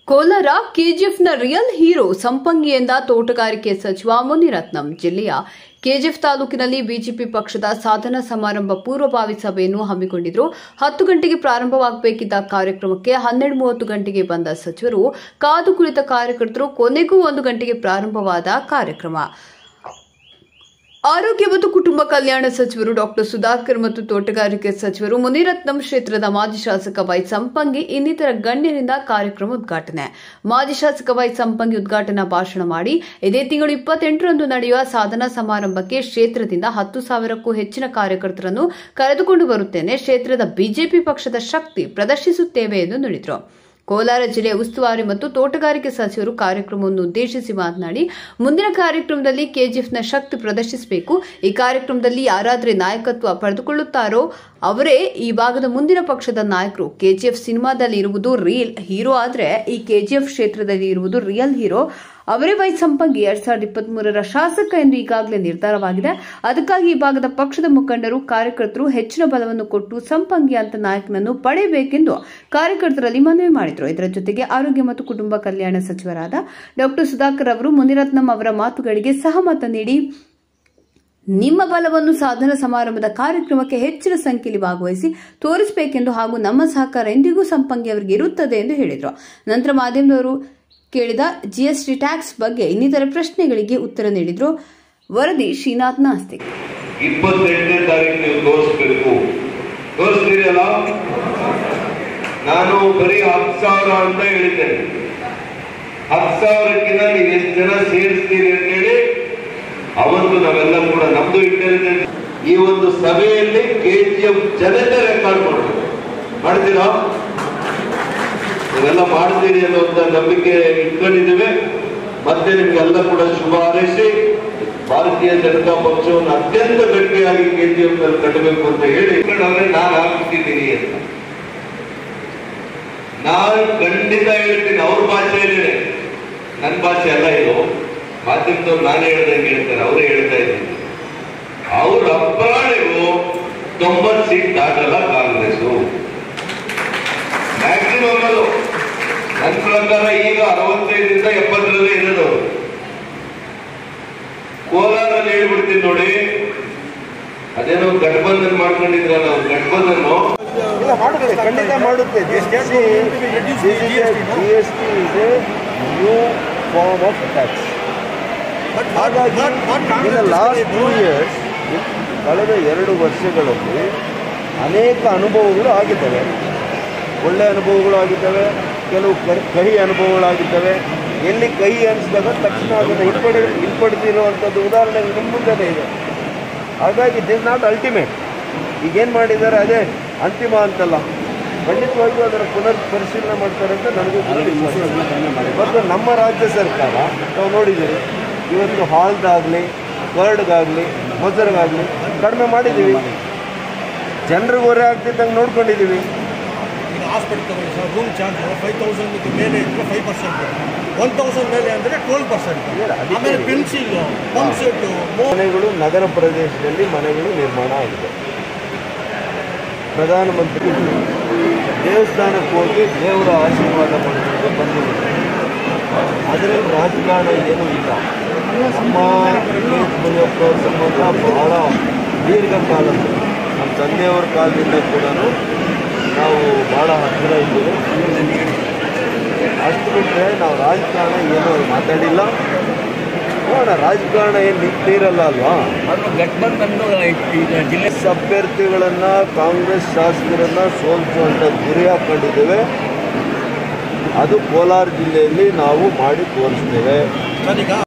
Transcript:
ಕೋಲಾರ ಕೆಜಿಎಫ್ನ real hero Sampangi ಎಂದ ತೋಟಗಾರಿಕೆ ಸಚಿವ ಮುನಿರತ್ನಂ ಜಿಲ್ಲೆಯ ಕೆಜಿಎಫ್ ತಾಲೂಕಿನಲ್ಲಿ ಬಿಜೆಪಿ ಪಕ್ಷದ ಸಾಧನಾ ಸಮಾರಂಭ ಪೂರ್ವಭಾವಿ ಸಭೆಯನ್ನು ಹಮ್ಮಿಕೊಂಡಿದ್ರು ಹತ್ತು ಗಂಟೆಗೆ ಪ್ರಾರಂಭವಾಗಬೇಕಿದ್ದ ಕಾರ್ಯಕ್ರಮಕ್ಕೆ ಹನ್ನೆರಡು ಮೂವತ್ತು ಗಂಟೆಗೆ ಬಂದ ಸಚಿವರು ಕಾದು ಕುಳಿತ ಕಾರ್ಯಕರ್ತರು ಕೊನೆಗೂ ಒಂದು ಗಂಟೆಗೆ ಪ್ರಾರಂಭವಾದ ಕಾರ್ಯಕ್ರಮ ಆರೋಗ್ಯ ಮತ್ತು ಕುಟುಂಬ ಕಲ್ಯಾಣ ಸಚಿವರು ಡಾಕ್ಟರ್ ಸುಧಾಕರ್ ಮತ್ತು ತೋಟಗಾರಿಕೆ ಸಚಿವರು ಮುನಿರತ್ನಂ ಕ್ಷೇತ್ರದ ಮಾಜಿ ಶಾಸಕ ವೈ ಸಂಪಂಗಿ ಇನ್ನಿತರ ಗಣ್ಯರಿಂದ ಕಾರ್ಯಕ್ರಮ ಉದ್ಘಾಟನೆ ಮಾಜಿ ಶಾಸಕ ವೈ ಸಂಪಂಗಿ ಉದ್ಘಾಟನಾ ಭಾಷಣ ಮಾಡಿ ಇದೇ ತಿಂಗಳು ಇಪ್ಪತ್ತೆಂಟರಂದು ನಡೆಯುವ ಸಾಧನಾ ಸಮಾರಂಭಕ್ಕೆ ಕ್ಷೇತ್ರದಿಂದ ಹತ್ತು ಸಾವಿರಕ್ಕೂ ಹೆಚ್ಚಿನ ಕಾರ್ಯಕರ್ತರನ್ನು ಕರೆದುಕೊಂಡು ಬರುತ್ತೇನೆ ಕ್ಷೇತ್ರದ ಬಿಜೆಪಿ ಪಕ್ಷದ ಶಕ್ತಿ ಪ್ರದರ್ಶಿಸುತ್ತೇವೆ ಎಂದು ನುಡಿದರು ಕೋಲಾರ ಜಿಲ್ಲೆಯ ಉಸ್ತುವಾರಿ ಮತ್ತು ತೋಟಗಾರಿಕೆ ಸಚಿವರು ಕಾರ್ಯಕ್ರಮವನ್ನು ಉದ್ದೇಶಿಸಿ ಮಾತನಾಡಿ ಮುಂದಿನ ಕಾರ್ಯಕ್ರಮದಲ್ಲಿ ಕೆಜಿಎಫ್ನ ಶಕ್ತಿ ಪ್ರದರ್ಶಿಸಬೇಕು ಈ ಕಾರ್ಯಕ್ರಮದಲ್ಲಿ ಯಾರಾದರೆ ನಾಯಕತ್ವ ಪಡೆದುಕೊಳ್ಳುತ್ತಾರೋ ಅವರೇ ಈ ಭಾಗದ ಮುಂದಿನ ಪಕ್ಷದ ನಾಯಕರು ಕೆಜಿಎಫ್ ಸಿನಿಮಾದಲ್ಲಿ ಇರುವುದು ರಿಯಲ್ ಹೀರೋ ಆದರೆ ಈ ಕೆಜಿಎಫ್ ಕ್ಷೇತ್ರದಲ್ಲಿ ಇರುವುದು ರಿಯಲ್ ಹೀರೋ ಅವರೇ ವೈ ಸಂಪಂಗಿ ಎರಡ್ ಸಾವಿರದ ಇಪ್ಪತ್ತ್ ಮೂರರ ಶಾಸಕ ಎಂದು ಈಗಾಗಲೇ ನಿರ್ಧಾರವಾಗಿದೆ ಅದಕ್ಕಾಗಿ ಈ ಭಾಗದ ಪಕ್ಷದ ಮುಖಂಡರು ಕಾರ್ಯಕರ್ತರು ಹೆಚ್ಚಿನ ಬಲವನ್ನು ಕೊಟ್ಟು ಸಂಪಂಗಿ ಅಂತ ನಾಯಕನನ್ನು ಪಡೆಯಬೇಕೆಂದು ಕಾರ್ಯಕರ್ತರಲ್ಲಿ ಮನವಿ ಮಾಡಿದರು ಇದರ ಜೊತೆಗೆ ಆರೋಗ್ಯ ಮತ್ತು ಕುಟುಂಬ ಕಲ್ಯಾಣ ಸಚಿವರಾದ ಡಾಕ್ಟರ್ ಸುಧಾಕರ್ ಅವರು ಮುನಿರತ್ನಂ ಅವರ ಮಾತುಗಳಿಗೆ ಸಹಮತ ನೀಡಿ ನಿಮ್ಮ ಬಲವನ್ನು ಸಾಧನ ಸಮಾರಂಭದ ಕಾರ್ಯಕ್ರಮಕ್ಕೆ ಹೆಚ್ಚಿನ ಸಂಖ್ಯೆಯಲ್ಲಿ ಭಾಗವಹಿಸಿ ತೋರಿಸಬೇಕೆಂದು ಹಾಗೂ ನಮ್ಮ ಸಹಕಾರ ಎಂದಿಗೂ ಸಂಪಂಗಿ ಅವರಿಗೆ ಇರುತ್ತದೆ ಎಂದು ಹೇಳಿದರು ನಂತರ ಮಾಧ್ಯಮದವರು ಕೇಳಿದ ಜಿಎಸ್ಟಿ ಟ್ಯಾಕ್ಸ್ ಬಗ್ಗೆ ಇನ್ನಿತರ ಪ್ರಶ್ನೆಗಳಿಗೆ ಉತ್ತರ ನೀಡಿದ್ರು ವರದಿ ಶ್ರೀನಾಥ್ ನಾಸ್ತಿಕ್ ಇಪ್ಪತ್ತೆಂಟನೇ ತಾರೀಕು ನೀವು ತೋರಿಸ್ಬೇಕು ತೋರಿಸ್ತೀರಲ್ಲ ನಾನು ಬರೀ ಹತ್ತು ಸಾವಿರ ಅಂತ ಹೇಳಿದ್ದೇನೆ ಹತ್ತು ಸಾವಿರಕ್ಕಿಂತ ನೀವು ಎಷ್ಟು ಜನ ಸೇರಿಸ್ತೀರಿ ಅಂತ ಹೇಳಿ ಅವತ್ತು ನಾವೆಲ್ಲ ಕೂಡ ನಮ್ದು ಇಂಟೆಲಿಜೆನ್ಸ್ ಈ ಒಂದು ಸಭೆಯಲ್ಲಿ ಕೆಜಿಎಫ್ ಜನತೆ ರೆಕಾರ್ಡ್ ಮಾಡಬೇಕು ಮಾಡ್ತೀರಾ ನೀವೆಲ್ಲ ಮಾಡ್ತೀರಿ ಅನ್ನುವಂತ ನಂಬಿಕೆ ಇಟ್ಕೊಂಡಿದ್ದೇವೆ ಮತ್ತೆ ನಿಮ್ಗೆಲ್ಲ ಕೂಡ ಶುಭ ಹಾರೈಸಿ ಭಾರತೀಯ ಜನತಾ ಪಕ್ಷವನ್ನು ಅತ್ಯಂತ ಗಟ್ಟಿಯಾಗಿ ಕೆಜಿಎಫ್ ನಲ್ಲಿ ಕಟ್ಟಬೇಕು ಅಂತ ಹೇಳಿ ಅವ್ರೆ ನಾನು ಆಗ್ಬಿಟ್ಟಿದ್ದೀನಿ ಅಂತ ನಾನು ಖಂಡಿತ ಹೇಳ್ತೀನಿ ಅವ್ರ ಭಾಷೆಯಲ್ಲೇ ನನ್ನ ಭಾಷೆ ಅಲ್ಲ ಇದು ಮಾಧ್ಯಮದವ್ರು ನಾನೇ ಹೇಳ್ದಂಗೆ ಹೇಳ್ತಾರೆ ಅವರೇ ಹೇಳ್ತಾ ಇದ್ದೀನಿ ಅವ್ರ ಅಪ್ರಾಣಿಗೂ ತೊಂಬತ್ತು ಸೀಟ್ ದಾಟಲ್ಲ ಕಾಂಗ್ರೆಸ್ಸು ಮ್ಯಾಕ್ಸಿಮಮ್ ಅದು ನನ್ನ ಪ್ರಕಾರ ಈಗ ಅರವತ್ತೈದರಿಂದ ಎಪ್ಪತ್ತರಲ್ಲೇ ಇರೋದು ಕೋಲಾರಲ್ಲಿ ಹೇಳ್ಬಿಡ್ತೀನಿ ನೋಡಿ ಅದೇನೋ ಗಠಬಂಧನ್ ಮಾಡ್ಕೊಂಡಿದ್ರ ನಾವು ಗಠಬಂಧನ್ ಇಲ್ಲ ಮಾಡುತ್ತೆ ಖಂಡಿತ ಮಾಡುತ್ತೆ G S T is a new form of tax ಹಾಗಾಗಿ ಇನ್ ಲಾಸ್ಟ್ ಟೂ ಇಯರ್ಸ್ ಕಳೆದ ಎರಡು ವರ್ಷಗಳಲ್ಲಿ ಅನೇಕ ಅನುಭವಗಳು ಆಗಿದ್ದಾವೆ ಒಳ್ಳೆ ಅನುಭವಗಳು ಆಗಿದ್ದಾವೆ ಕೆಲವು ಕಹಿ- ಕಹಿ ಅನುಭವಗಳಾಗಿದ್ದಾವೆ ಎಲ್ಲಿ ಕಹಿ ಅನಿಸಿದಾಗ ತಕ್ಷಣ ಅದನ್ನು ಹಿಂಪಡೆ ಹಿಂಪಡೆದಿರುವಂಥದ್ದು ಉದಾಹರಣೆ ನಿಮ್ಮ ಮುಂದೆನೇ ಇದೆ ಹಾಗಾಗಿ ದಿಸ್ ನಾಟ್ ಅಲ್ಟಿಮೇಟ್ ಈಗೇನು ಮಾಡಿದ್ದಾರೆ ಅದೇ ಅಂತಿಮ ಅಂತಲ್ಲ ಖಂಡಿತವಾಗಿಯೂ ಅದರ ಪುನರ್ ಪರಿಶೀಲನೆ ಮಾಡ್ತಾರೆ ಅಂತ ನನಗೂ ಕೂಡ ವಿಶ್ವಾಸ ಇದೆ. ಮತ್ತು ನಮ್ಮ ರಾಜ್ಯ ಸರ್ಕಾರ ನಾವು ನೋಡಿದ್ದೀವಿ ಇವತ್ತು ಹಾಲ್ದಾಗಲಿ ಕರ್ಡ್ಗಾಗಲಿ ಮೊಸರಿಗಾಗಲಿ ಕಡಿಮೆ ಮಾಡಿದ್ದೀವಿ ಜನರಿಗೆ ಹೊರೆ ಆಗ್ತಿದ್ದಂಗೆ ನೋಡ್ಕೊಂಡಿದ್ದೀವಿ ಈಗ ಹಾಸ್ಪಿಟಲ್ ತಗೊಳ್ಳಿ sir room charge five thousand ಮೇಲೆ ಇಟ್ಟರೆ ಫೈವ್ ಪರ್ಸೆಂಟ್ ಒನ್ ತೌಸಂಡ್ ಮೇಲೆ ಅಂದರೆ ಟ್ವೆಲ್ ಪರ್ಸೆಂಟ್ ಇಲ್ಲ, ಅದಕ್ಕೆ ಆಮೇಲೆ ಪೆನ್ಸಿಲ್ ಪಂಪ್ ಸೆಟ್ಟು ಮನೆಗಳು ನಗರ ಪ್ರದೇಶದಲ್ಲಿ ಮನೆಗಳು ನಿರ್ಮಾಣ ಆಗಿದೆ ಪ್ರಧಾನಮಂತ್ರಿ ದೇವಸ್ಥಾನಕ್ಕೆ ಹೋಗಿ ದೇವರ ಆಶೀರ್ವಾದ ಪಡೆದುಕೊಂಡು ಬಂದಿದ್ದಾರೆ ಅದರಲ್ಲಿ ರಾಜಕಾರಣ ಏನೂ ಇಲ್ಲ ನಮ್ಮ ಮುನಿಯಪ್ಪ ಅವ್ರ ಸಂಬಂಧ ಬಹಳ ದೀರ್ಘಕಾಲದ್ದು ನಮ್ಮ ತಂದೆಯವರ ಕಾಲದಿಂದ ಕೂಡ ನಾವು ಭಾಳ ಹತ್ತಿರ ಇದ್ದೀವಿ ಅಷ್ಟು ಬಿಟ್ಟರೆ ನಾವು ರಾಜಕಾರಣ ಏನೂ ಮಾತಾಡಿಲ್ಲ ನೋಡೋಣ ರಾಜಕಾರಣ ಏನು ನಿಂತಿರಲ್ಲ ಅಲ್ವಾ ಜಿಲ್ಲೆ ಅಭ್ಯರ್ಥಿಗಳನ್ನು ಕಾಂಗ್ರೆಸ್ ಶಾಸಕರನ್ನು ಸೋಲಿಸುವಂಥ ಗುರಿ ಹಾಕೊಂಡಿದ್ದೇವೆ ಅದು ಕೋಲಾರ ಜಿಲ್ಲೆಯಲ್ಲಿ ನಾವು ಮಾಡಿ ತೋರಿಸ್ತೇವೆ ಸರ್ ಈಗ